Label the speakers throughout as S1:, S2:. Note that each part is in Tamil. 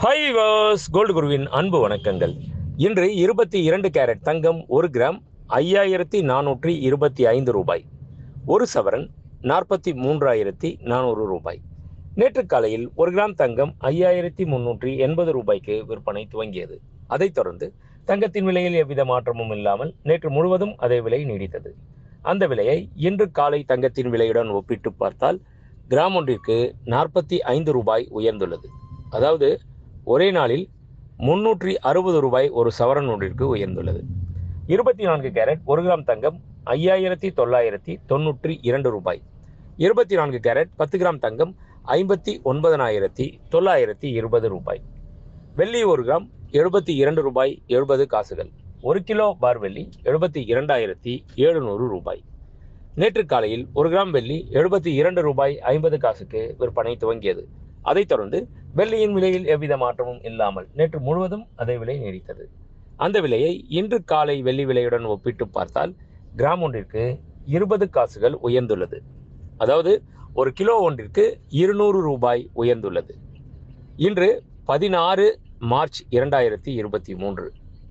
S1: ஹாய் வாஸ் கோல்டு குருவின் அன்பு வணக்கங்கள் இன்று இருபத்தி இரண்டு கேரட் தங்கம் ஒரு கிராம் ஐயாயிரத்தி நானூற்றி இருபத்தி ஐந்து ரூபாய் ஒரு சவரன் நாற்பத்தி மூன்றாயிரத்தி நானூறு ரூபாய் நேற்று காலையில் ஒரு கிராம் தங்கம் ஐயாயிரத்தி முன்னூற்றி எண்பது ரூபாய்க்கு விற்பனை துவங்கியது அதைத் தொடர்ந்து தங்கத்தின் விலையில் எவ்வித மாற்றமும் இல்லாமல் நேற்று முழுவதும் அதே விலை நீடித்தது அந்த விலையை இன்று காலை தங்கத்தின் விலையுடன் ஒப்பிட்டு பார்த்தால் கிராம் ஒன்றிற்கு நாற்பத்தி ஐந்து ரூபாய் உயர்ந்துள்ளது அதாவது ஒரே நாளில் முன்னூற்றி அறுபது ரூபாய் ஒரு சவரன் ஒன்றிற்கு உயர்ந்துள்ளது இருபத்தி நான்கு கேரட் ஒரு கிராம் தங்கம் ஐயாயிரத்தி தொள்ளாயிரத்தி தொண்ணூற்றி இரண்டு ரூபாய் இருபத்தி நான்கு கேரட் பத்து கிராம் தங்கம் ஐம்பத்தி ஒன்பதனாயிரத்தி தொள்ளாயிரத்தி இருபது ரூபாய் வெள்ளி ஒரு கிராம் எழுபத்தி இரண்டு ரூபாய் எழுபது காசுகள் ஒரு கிலோ பார் வெள்ளி எழுபத்தி இரண்டாயிரத்தி எழுநூறு ரூபாய் நேற்று காலையில் ஒரு கிராம் வெள்ளி எழுபத்தி இரண்டு ரூபாய் ஐம்பது காசுக்கு விற்பனை துவங்கியது அதைத் தொடர்ந்து வெள்ளியின் விலையில் எவ்வித மாற்றமும் இல்லாமல் நேற்று முழுவதும் அதே விலை நீடித்தது அந்த விலையை இன்று காலை வெள்ளி விலையுடன் ஒப்பிட்டு பார்த்தால் கிராம் ஒன்றிற்கு இருபது காசுகள் உயர்ந்துள்ளது அதாவது ஒரு கிலோ ஒன்றிற்கு இருநூறு ரூபாய் உயர்ந்துள்ளது இன்று பதினாறு மார்ச் இரண்டாயிரத்தி இருபத்தி மூன்று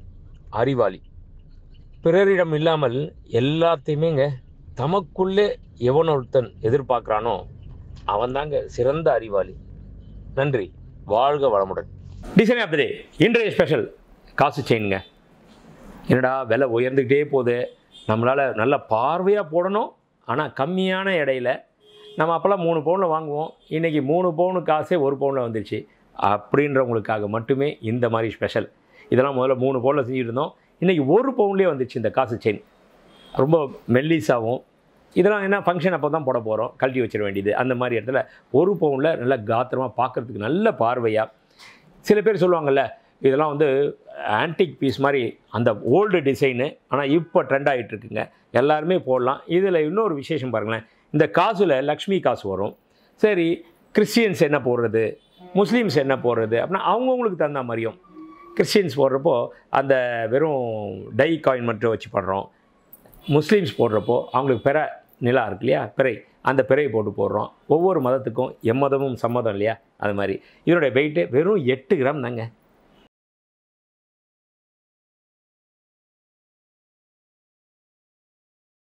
S1: அறிவாளி பிறரிடம் இல்லாமல் எல்லாத்தையுமேங்க தமக்குள்ளே எவனொருத்தன் எதிர்பார்க்குறானோ அவன்தாங்க சிறந்த அறிவாளி நன்றி வாழ்க வளமுடன் டிசைன் ஆஃப் த டே இன்றைய ஸ்பெஷல் காசு செயினுங்க என்னடா விலை உயர்ந்துக்கிட்டே போகுது நம்மளால் நல்ல பார்வையாக போடணும் ஆனால் கம்மியான எடையில நம்ம அப்போல்லாம் மூணு பவுனில் வாங்குவோம் இன்றைக்கி மூணு பவுனு காசே ஒரு பவுனில் வந்துருச்சு அப்படின்றவங்களுக்காக மட்டுமே இந்த மாதிரி ஸ்பெஷல் இதெல்லாம் முதல்ல மூணு பவுனில் செஞ்சுட்டு இருந்தோம் இன்றைக்கி ஒரு பவுன்லேயே வந்துச்சு இந்த காசு செயின் ரொம்ப மெல்லிஸாகவும் இதெல்லாம் என்ன ஃபங்க்ஷன் அப்போ தான் போட போகிறோம் கழட்டி வச்சிட வேண்டியது அந்த மாதிரி இடத்துல ஒரு பவுனில் நல்ல காத்திரமாக பார்க்குறதுக்கு நல்ல பார்வையாக சில பேர் சொல்லுவாங்கல்ல இதெல்லாம் வந்து ஆன்டிக் பீஸ் மாதிரி அந்த ஓல்டு டிசைனு ஆனால் இப்போ ட்ரெண்ட் ஆகிட்டு இருக்குங்க எல்லாருமே போடலாம் இதில் இன்னொரு விசேஷம் பாருங்களேன் இந்த காசில் லக்ஷ்மி காசு வரும் சரி கிறிஸ்டியன்ஸ் என்ன போடுறது முஸ்லீம்ஸ் என்ன போடுறது அப்படின்னா அவங்கவுங்களுக்கு தகுந்த மாதிரியும் கிறிஸ்டியன்ஸ் போடுறப்போ அந்த வெறும் டை காயின் மட்டும் வச்சு பண்ணுறோம் முஸ்லீம்ஸ் போடுறப்போ அவங்களுக்கு பிற நிலா இருக்கு இல்லையா பிறை அந்த பிறையை போட்டு போடுறோம் ஒவ்வொரு மதத்துக்கும் எம்மதமும் சம்மதம் இல்லையா அது மாதிரி இதனுடைய வெயிட்டு வெறும் எட்டு கிராம் தாங்க